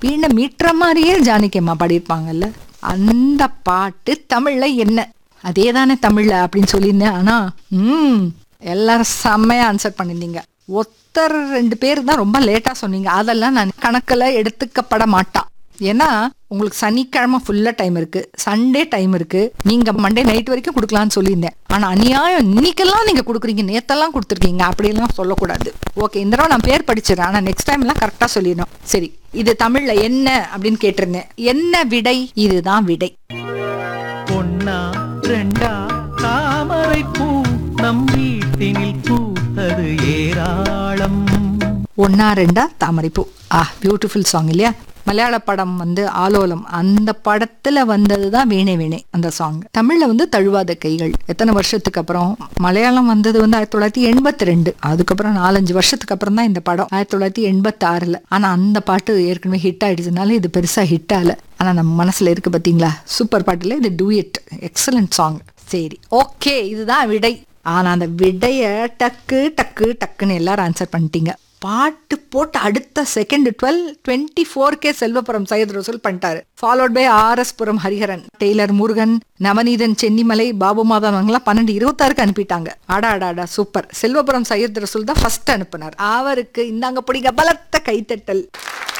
வீணை மீட்டுற மாதிரியே ஜானகி அம்மா பாடியிருப்பாங்கல்ல அந்த பாட்டு தமிழ்ல என்ன அதே தானே தமிழ்ல அப்படின்னு சொல்லியிருந்தேன் ஆனா ம் எல்லாரும் செம்மையா ஆன்சர் பண்ணியிருந்தீங்க ஒருத்தர் ரெண்டு பேர் தான் ரொம்ப லேட்டா சொன்னீங்க அதெல்லாம் நான் கணக்குல எடுத்துக்கப்பட மாட்டான் ஏன்னா உங்களுக்கு சனிக்கிழமை ஃபுல்லா டைம் இருக்கு சண்டே டைம் இருக்கு நீங்க மண்டே நைட் வரைக்கும் கொடுக்கலாம்னு சொல்லியிருந்தேன் ஆனா அநியாயம் இன்னைக்கெல்லாம் நீங்க கொடுக்குறீங்க நேத்தெல்லாம் கொடுத்துருக்கீங்க அப்படியெல்லாம் சொல்லக்கூடாது ஓகே இந்த தடவை நான் பேர் படிச்சிடறேன் ஆனா நெக்ஸ்ட் டைம் எல்லாம் கரெக்டா சொல்லிடணும் சரி இது தமிழ்ல என்ன அப்படின்னு கேட்டிருந்தேன் என்ன விடை இதுதான் விடை பொன்னா ரெண்டா தாமரை பூ நம் வீட்டினில் பூத்தது ஏராளம் ஒன்னா ரெண்டா தாமரைப்பூ ஆ பியூட்டிஃபுல் சாங் இல்லையா மலையாள படம் வந்து ஆலோலம் அந்த படத்துல வந்தது தான் வீணை வீணை அந்த சாங் தமிழ்ல வந்து தழுவாத கைகள் எத்தனை வருஷத்துக்கு அப்புறம் மலையாளம் வந்தது வந்து ஆயிரத்தி தொள்ளாயிரத்தி எண்பத்தி ரெண்டு அதுக்கப்புறம் நாலஞ்சு வருஷத்துக்கு அப்புறம் தான் இந்த படம் ஆயிரத்தி தொள்ளாயிரத்தி எண்பத்தி ஆறுல ஆனா அந்த பாட்டு ஏற்கனவே ஹிட் ஆயிடுச்சுனால இது பெருசா ஹிட் ஆகல ஆனா நம்ம மனசுல இருக்கு பாத்தீங்களா சூப்பர் பாட்டுல இது டூயட் எக்ஸலண்ட் சாங் சரி ஓகே இதுதான் விடை ஆனா அந்த விடைய டக்கு டக்கு டக்குன்னு எல்லாரும் ஆன்சர் பண்ணிட்டீங்க பாட்டு போட்டு அடுத்த second twelve twenty four K Selvapuram Syed Rasool பண்ணிட்டாரு followed by R S Puram Hariharan tailor Murugan Navaneethan Chennimalai Babu Madhavan அவங்கலாம் பன்னெண்டு இருபத்தாறுக்கு அனுப்பிட்டாங்க ஆடா ஆடா ஆடா சூப்பர் செல்வபுரம் சையத் ரசூல் தான் ஃபர்ஸ்ட் அனுப்புனார் அவருக்கு இந்தாங்க பிடிங்க பலத்த கைத்தட்டல்